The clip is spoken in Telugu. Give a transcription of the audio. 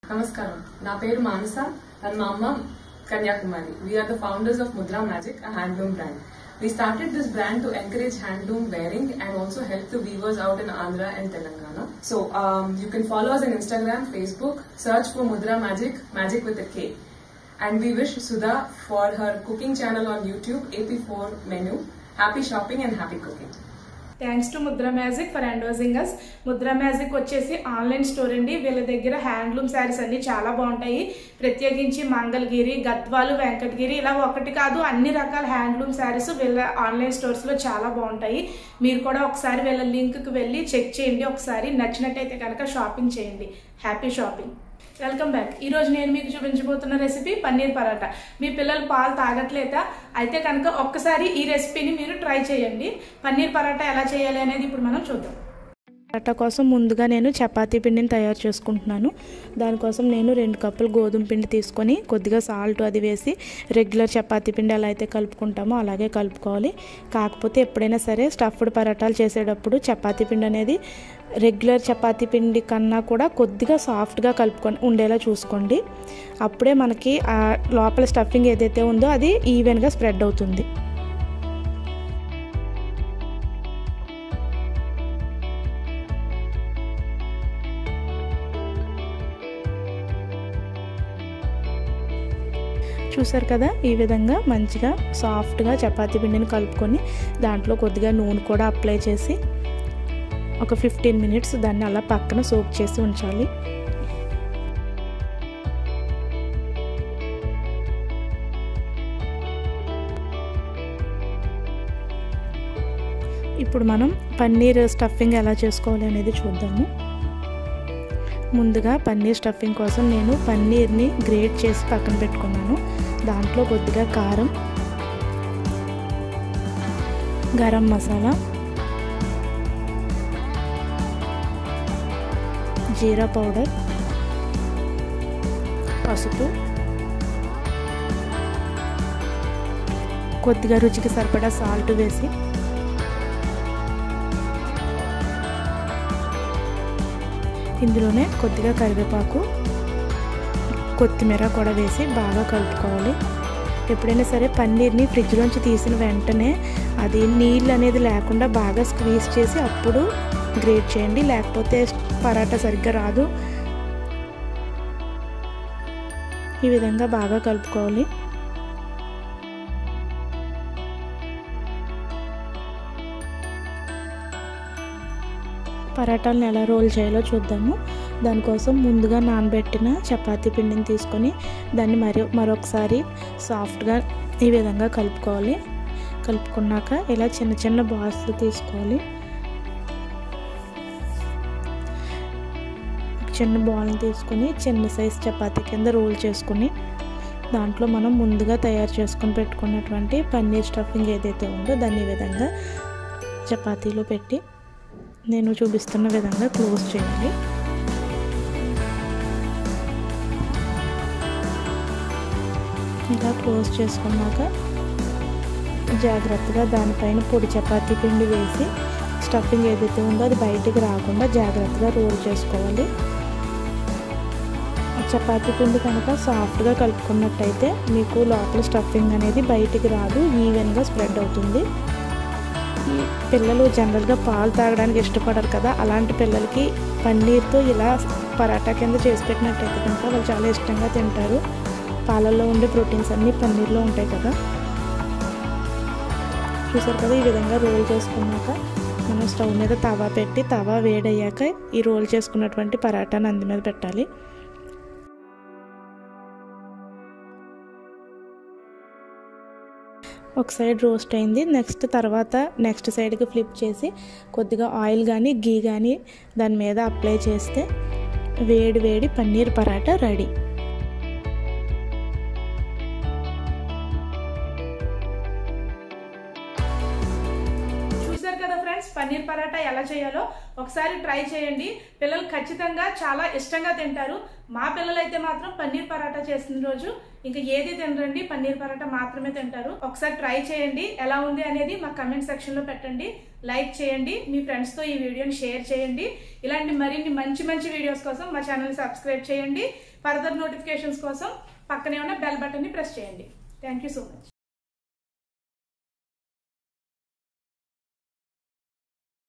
నమస్కారం నా పేరు మానస అండ్ మా అమ్మ Kanyakumari we're the founders of Mudra magic a handloom brand we started this brand to encourage handloom wearing and also help the weavers out in andhra and telangana so um, you can follow us on instagram facebook search for mudra magic magic with a k and we wish sudha for her cooking channel on youtube ap4 menu happy shopping and happy cooking thanks to Mudra magic for endorsing us Mudra magic వచ్చేసి ఆన్లైన్ స్టోర్ అండి వీళ్ళ దగ్గర హ్యాండ్లూమ్ శారీస్ అన్ని చాలా బాగుంటాయి ప్రత్యేకించి మంగళగిరి గద్వాలు వెంకటగిరి ఇలా ఒకటి కాదు అన్ని రకాల హ్యాండ్లూమ్ శారీస్ వీళ్ళ ఆన్లైన్ స్టోర్స్లో చాలా బాగుంటాయి మీరు కూడా ఒకసారి వీళ్ళ లింక్కి వెళ్ళి చెక్ చేయండి ఒకసారి నచ్చినట్టయితే కనుక షాపింగ్ చేయండి హ్యాపీ షాపింగ్ వెల్కమ్ బ్యాక్ ఈ రోజు నేను మీకు చూపించబోతున్న రెసిపీ పన్నీర్ పరాటా మీ పిల్లలు పాలు తాగట్లేదా అయితే కనుక ఒక్కసారి ఈ రెసిపీని మీరు ట్రై చేయండి పన్నీర్ పరాటా ఎలా చేయాలి అనేది ఇప్పుడు మనం చూద్దాం పరాటా కోసం ముందుగా నేను చపాతీ పిండిని తయారు చేసుకుంటున్నాను దానికోసం నేను రెండు కప్పులు గోధుమ పిండి తీసుకొని కొద్దిగా సాల్ట్ అది వేసి రెగ్యులర్ చపాతీ పిండి ఎలా అయితే కలుపుకుంటామో అలాగే కలుపుకోవాలి కాకపోతే ఎప్పుడైనా సరే స్టఫ్డ్ పరాటాలు చేసేటప్పుడు చపాతీ పిండి అనేది రెగ్యులర్ చపాతీ పిండి కన్నా కూడా కొద్దిగా సాఫ్ట్గా కలుపుకొని ఉండేలా చూసుకోండి అప్పుడే మనకి ఆ లోపల స్టఫింగ్ ఏదైతే ఉందో అది ఈవెన్గా స్ప్రెడ్ అవుతుంది చూసారు కదా ఈ విధంగా మంచిగా సాఫ్ట్గా చపాతీ పిండిని కలుపుకొని దాంట్లో కొద్దిగా నూనె కూడా అప్లై చేసి ఒక ఫిఫ్టీన్ మినిట్స్ దాన్ని అలా పక్కన సోక్ చేసి ఉంచాలి ఇప్పుడు మనం పన్నీర్ స్టఫింగ్ ఎలా చేసుకోవాలి అనేది చూద్దాము ముందుగా పన్నీర్ స్టఫింగ్ కోసం నేను పన్నీర్ని గ్రేట్ చేసి పక్కన పెట్టుకున్నాను దాంట్లో కొద్దిగా కారం గరం మసాలా జీరా పౌడర్ పసుపు కొద్దిగా రుచికి సరిపడా సాల్ట్ వేసి ఇందులోనే కొద్దిగా కరివేపాకు కొత్తిమీర కూడా వేసి బాగా కలుపుకోవాలి ఎప్పుడైనా సరే పన్నీర్ని ఫ్రిడ్జ్లోంచి తీసిన వెంటనే అది నీళ్ళు అనేది లేకుండా బాగా స్క్వీజ్ చేసి అప్పుడు గ్రేట్ చేయండి లేకపోతే పరాటా సరిగ్గా రాదు ఈ విధంగా బాగా కలుపుకోవాలి పరాటాలను ఎలా రోల్ చేయాలో చూద్దాము దానికోసం ముందుగా నానబెట్టిన చపాతీ పిండిని తీసుకొని దాన్ని మరి మరొకసారి సాఫ్ట్గా ఈ విధంగా కలుపుకోవాలి కలుపుకున్నాక ఇలా చిన్న చిన్న బాల్స్లు తీసుకోవాలి చిన్న బాల్ని తీసుకొని చిన్న సైజ్ చపాతీ కింద రోల్ చేసుకొని దాంట్లో మనం ముందుగా తయారు చేసుకొని పెట్టుకున్నటువంటి పన్నీర్ స్టఫింగ్ ఏదైతే ఉందో దాన్ని ఈ విధంగా చపాతీలో పెట్టి నేను చూపిస్తున్న విధంగా క్లోజ్ చేయాలి ఇలా క్లోజ్ చేసుకున్నాక జాగ్రత్తగా దానిపైన పొడి చపాతీ పిండి వేసి స్టఫింగ్ ఏదైతే ఉందో అది బయటికి రాకుండా జాగ్రత్తగా రోల్ చేసుకోవాలి చపాతీ పిండి కనుక సాఫ్ట్గా కలుపుకున్నట్టయితే మీకు లోపల స్టఫింగ్ అనేది బయటికి రాదు ఈవెన్గా స్ప్రెడ్ అవుతుంది ఈ పిల్లలు జనరల్గా పాలు తాగడానికి ఇష్టపడరు కదా అలాంటి పిల్లలకి పన్నీర్తో ఇలా పరాటా కింద చేసి పెట్టినట్టయితే కనుక వాళ్ళు చాలా ఇష్టంగా తింటారు పాలల్లో ఉండే ప్రోటీన్స్ అన్నీ పన్నీర్లో ఉంటాయి కదా చూసారు కదా ఈ విధంగా రోల్ చేసుకున్నాక మనం స్టవ్ మీద తవా పెట్టి తవా వేడయ్యాక ఈ రోల్ చేసుకున్నటువంటి పరాటాని అందు మీద పెట్టాలి ఒక సైడ్ రోస్ట్ అయింది నెక్స్ట్ తర్వాత నెక్స్ట్ సైడ్కి ఫ్లిప్ చేసి కొద్దిగా ఆయిల్ కానీ గీ కానీ దాని మీద అప్లై చేస్తే వేడి వేడి పన్నీర్ పరాటా రెడీ చూసారు కదా ఫ్రెండ్స్ పన్నీర్ పరాటా ఎలా చేయాలో ఒకసారి ట్రై చేయండి పిల్లలు ఖచ్చితంగా చాలా ఇష్టంగా తింటారు మా పిల్లలు అయితే మాత్రం పన్నీర్ పరాటా చేసిన రోజు ఇంకా ఏది తినరండి పన్నీర్ పరాటా మాత్రమే తింటారు ఒకసారి ట్రై చేయండి ఎలా ఉంది అనేది మా కమెంట్ సెక్షన్ లో పెట్టండి లైక్ చేయండి మీ ఫ్రెండ్స్ తో ఈ వీడియోని షేర్ చేయండి ఇలాంటి మరిన్ని మంచి మంచి వీడియోస్ కోసం మా ఛానల్ సబ్స్క్రైబ్ చేయండి ఫర్దర్ నోటిఫికేషన్స్ కోసం పక్కనే ఉన్న బెల్ బటన్ ని ప్రెస్ చేయండి థ్యాంక్ యూ సో మచ్